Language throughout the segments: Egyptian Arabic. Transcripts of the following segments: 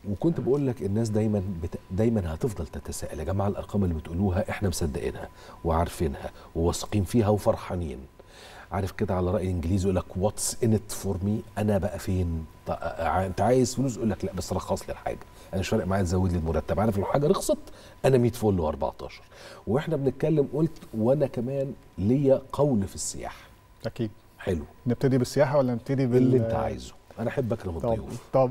وكنت بقول لك الناس دايما بت... دايما هتفضل تتساءل يا جماعه الارقام اللي بتقولوها احنا مصدقينها وعارفينها وواثقين فيها وفرحانين عارف كده على راي الانجليزي يقول لك واتس ان ات فور مي انا بقى فين ط- ع- انت عايز فلوس يقول لك لا بس رخص لي الحاجه انا مش فارق معايا تزود لي المرتب عارف لو حاجه رخصت انا 100 فل و14 واحنا بنتكلم قلت وانا كمان ليا قول في السياحه اكيد حلو نبتدي بالسياحه ولا نبتدي بال اللي انت عايزه انا احب اكرم طب الضيوف طب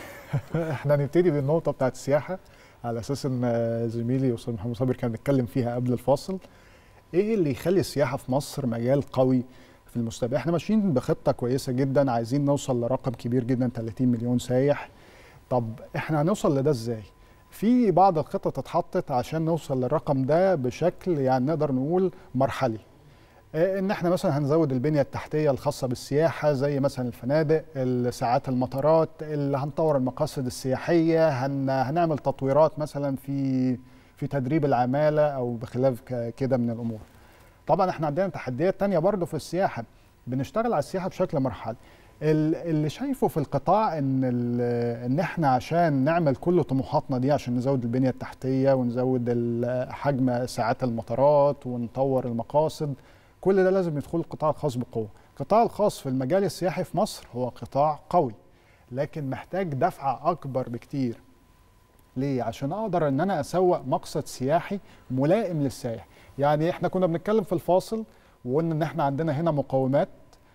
احنا هنبتدي بالنقطه بتاعت السياحه على اساس ان زميلي استاذ محمد صابر كان بيتكلم فيها قبل الفاصل ايه اللي يخلي السياحه في مصر مجال قوي في المستقبل احنا ماشيين بخطه كويسه جدا عايزين نوصل لرقم كبير جدا 30 مليون سايح طب احنا هنوصل لده ازاي في بعض الخطط اتحطت عشان نوصل للرقم ده بشكل يعني نقدر نقول مرحلي آه، ان احنا مثلا هنزود البنيه التحتيه الخاصه بالسياحه زي مثلا الفنادق ساعات المطارات اللي هنطور المقاصد السياحيه هن هنعمل تطويرات مثلا في في تدريب العماله او بخلاف ك- كده من الامور طبعا احنا عندنا تحديات تانية برضو في السياحه بنشتغل على السياحه بشكل مرحلي ال- اللي شايفه في القطاع ان ال- ان احنا عشان نعمل كل طموحاتنا دي عشان نزود البنيه التحتيه ونزود ال- حجم ساعات المطارات ونطور المقاصد كل ده لازم يدخل القطاع الخاص بقوه القطاع الخاص في المجال السياحي في مصر هو قطاع قوي لكن محتاج دفعه اكبر بكتير ليه عشان اقدر ان انا اسوق مقصد سياحي ملائم للسائح يعني احنا كنا بنتكلم في الفاصل وقلنا ان احنا عندنا هنا مقومات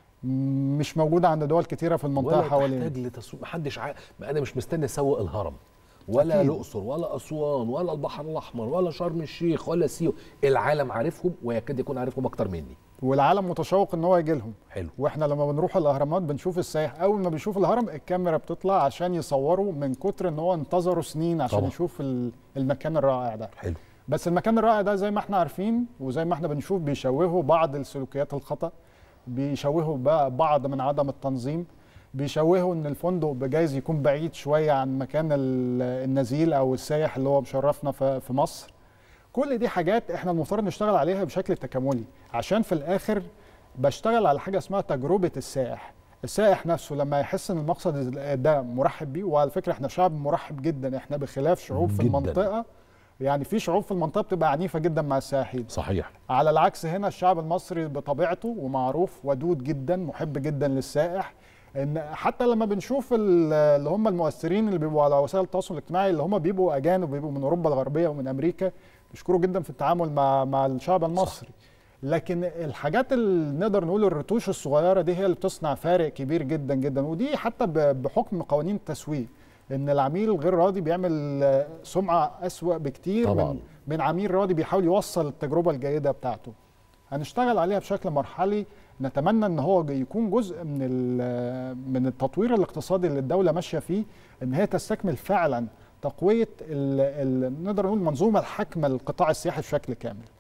مش موجوده عند دول كتيره في المنطقه ولا حوالينا تحتاج لتسويق محدش عا... ما انا مش مستني اسوق الهرم ولا أكيد. الاقصر ولا اسوان ولا البحر الاحمر ولا شرم الشيخ ولا سيوه العالم عارفهم ويكاد يكون عارفهم اكتر مني والعالم متشوق ان هو يجي لهم حلو واحنا لما بنروح الاهرامات بنشوف السائح اول ما بيشوف الهرم الكاميرا بتطلع عشان يصوروا من كتر ان هو انتظروا سنين عشان طبعا. يشوف ال- المكان الرائع ده حلو بس المكان الرائع ده زي ما احنا عارفين وزي ما احنا بنشوف بيشوهوا بعض السلوكيات الخطأ بيشوهوا بقى بعض من عدم التنظيم بيشوهوا ان الفندق بجايز يكون بعيد شويه عن مكان ال- النزيل او السايح اللي هو مشرفنا في في مصر كل دي حاجات احنا المفترض نشتغل عليها بشكل تكاملي عشان في الاخر بشتغل على حاجه اسمها تجربه السائح السائح نفسه لما يحس ان المقصد ده مرحب بيه وعلى فكره احنا شعب مرحب جدا احنا بخلاف شعوب في جداً. المنطقه يعني في شعوب في المنطقه بتبقى عنيفه جدا مع السائحين صحيح على العكس هنا الشعب المصري بطبيعته ومعروف ودود جدا محب جدا للسائح ان حتى لما بنشوف ال- اللي هم المؤثرين اللي بيبقوا على وسائل التواصل الاجتماعي اللي هم بيبقوا اجانب بيبقوا من اوروبا الغربيه ومن امريكا بيشكروا جدا في التعامل مع مع الشعب المصري لكن الحاجات اللي نقدر نقول الرتوش الصغيره دي هي اللي بتصنع فارق كبير جدا جدا ودي حتى ب- بحكم قوانين التسويق ان العميل الغير راضي بيعمل آه، سمعه اسوأ بكتير طبعاً. من من عميل راضي بيحاول يوصل التجربه الجيده بتاعته هنشتغل عليها بشكل مرحلي نتمنى ان هو يكون جزء من ال- من التطوير الاقتصادي اللي الدوله ماشيه فيه ان هي تستكمل فعلا تقويه ال ال نقدر نقول منظومه الحاكمه للقطاع السياحي بشكل كامل